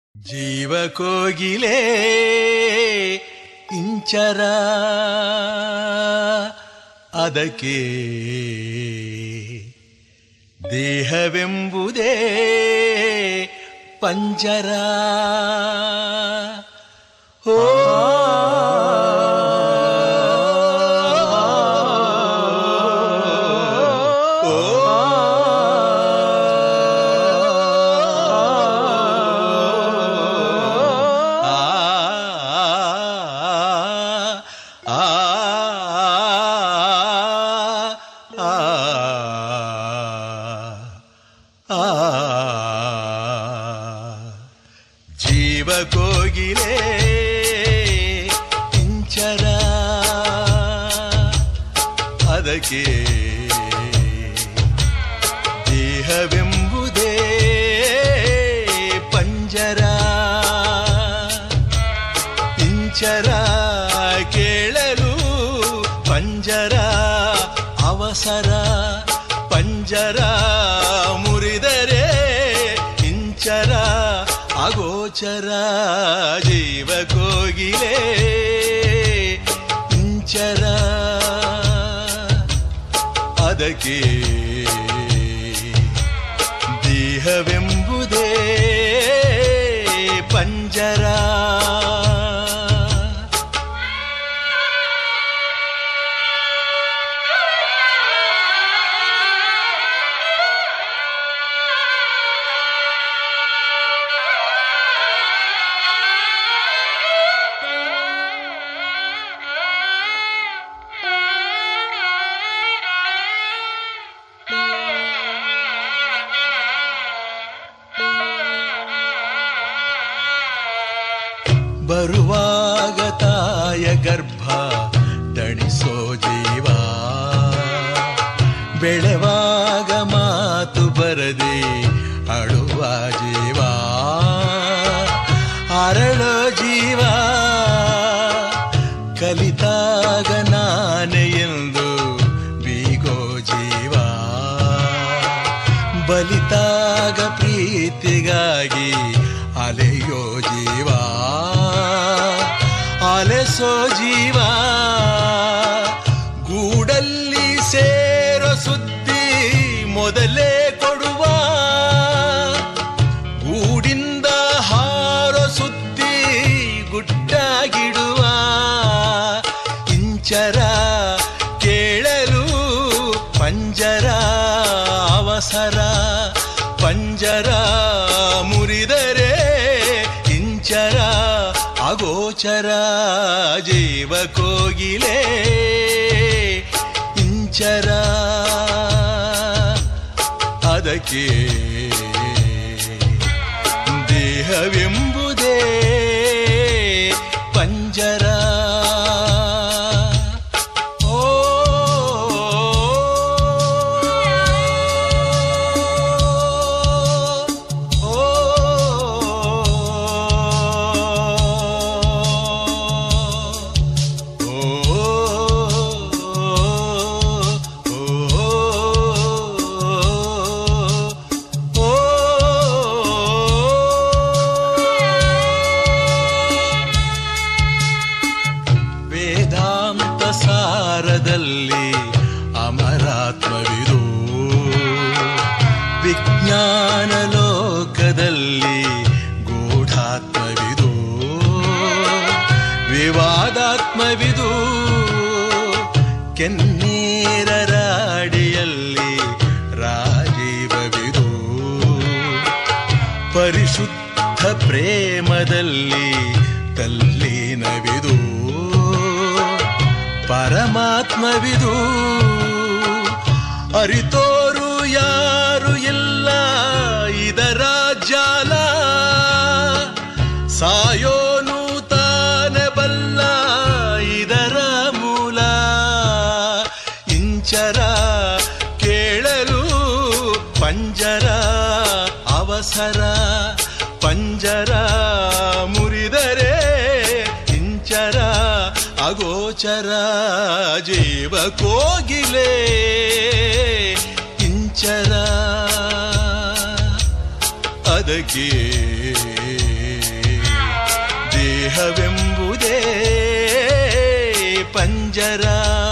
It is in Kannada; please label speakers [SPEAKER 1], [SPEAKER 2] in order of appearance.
[SPEAKER 1] ಜೀವ ಕೋಗಿಲೆ ಇಂಚರ ಅದಕ್ಕೆ ದೇಹವೆಂಬುದೇ ಪಂಜರ ಓ ಜೀವ ಕೋಗಿಲೆ ಇಂಚರ ಅದಕ್ಕೆ ದೇಹವೆಂಬುದೇ ಪಂಜರ ಇಂಚರ ಕೇಳಲು ಪಂಜರ ಅವಸರ ಪಂಜರ ಮುರಿದರೆ ಇಂಚರ ಅಗೋಚರ ಜೀವ ಕೋಗಿಲೆ ಇಂಚರ ಅದಕ್ಕೆ ದೇಹವೆಂಬುದೇ ಪಂಜರ ಬರುವಾಗ ತಾಯ ಗರ್ಭ ದಣಿಸೋ ಜೀವ ಬೆಳೆವಾಗ ಮಾತು ಬರದೆ ಅಳುವ ಜೀವ ಅರಳೋ ಜೀವ ಕಲಿತಾಗ ನಾನೆ ಎಂದು ಬೀಗೋ ಜೀವ ಬಲಿತಾಗ ಪ್ರೀತಿಗಾಗಿ ಅಲೆಯೋ ಜೀವ ಅಲೆಸೋ ಜೀವ ಗೂಡಲ್ಲಿ ಸೇರೋ ಸುದ್ದಿ ಮೊದಲೇ ಕೊಡುವ ಗೂಡಿಂದ ಹಾರೋ ಸುದ್ದಿ ಗುಡ್ಡಾಗಿಡುವ ಇಂಚರ ಕೇಳಲು ಪಂಜರ ಅವಸರ ಪಂಜರ ಮುರಿದರೆ ಇಂಚರ ಅಗೋಚರ ಜೀವ ಕೋಗಿಲೆ ಇಂಚರ ಅದಕ್ಕೆ ದೇಹವೆಂಬುದೇ ಪಂಜರ ಓ ವೇದಾಂತ ಸಾರದಲ್ಲಿ ಅಮರಾತ್ಮವಿದು ವಿಜ್ಞಾನ ಲೋಕದಲ್ಲಿ ಗೂಢಾತ್ಮವಿದು ವಿವಾದಾತ್ಮವಿದು ಕೆನ್ನೀರ ರಾಡಿಯಲ್ಲಿ ರಾಜೀವವಿದು ಪರಿಶುದ್ಧ ಪ್ರೇಮದಲ್ಲಿ ತಲ್ಲೀನವಿದು ಪರಮಾತ್ಮವಿದು ಅರಿತೋರು ಯಾರು ಇಲ್ಲ ಇದರ ಜಾಲ ಸಾಯೋನು ತಾನೆ ಬಲ್ಲ ಇದರ ಮೂಲ ಇಂಚರ ಕೇಳಲು ಪಂಜರ ಅವಸರ ಪಂಜರ ಮುರಿದರೆ ಇಂಚರ ಅಗೋಚರ ಜೀವ ಕೋಗಿಲೆ ಇಂಚರ ಅದಕ್ಕೆ ದೇಹವೆಂಬುದೇ ಪಂಜರ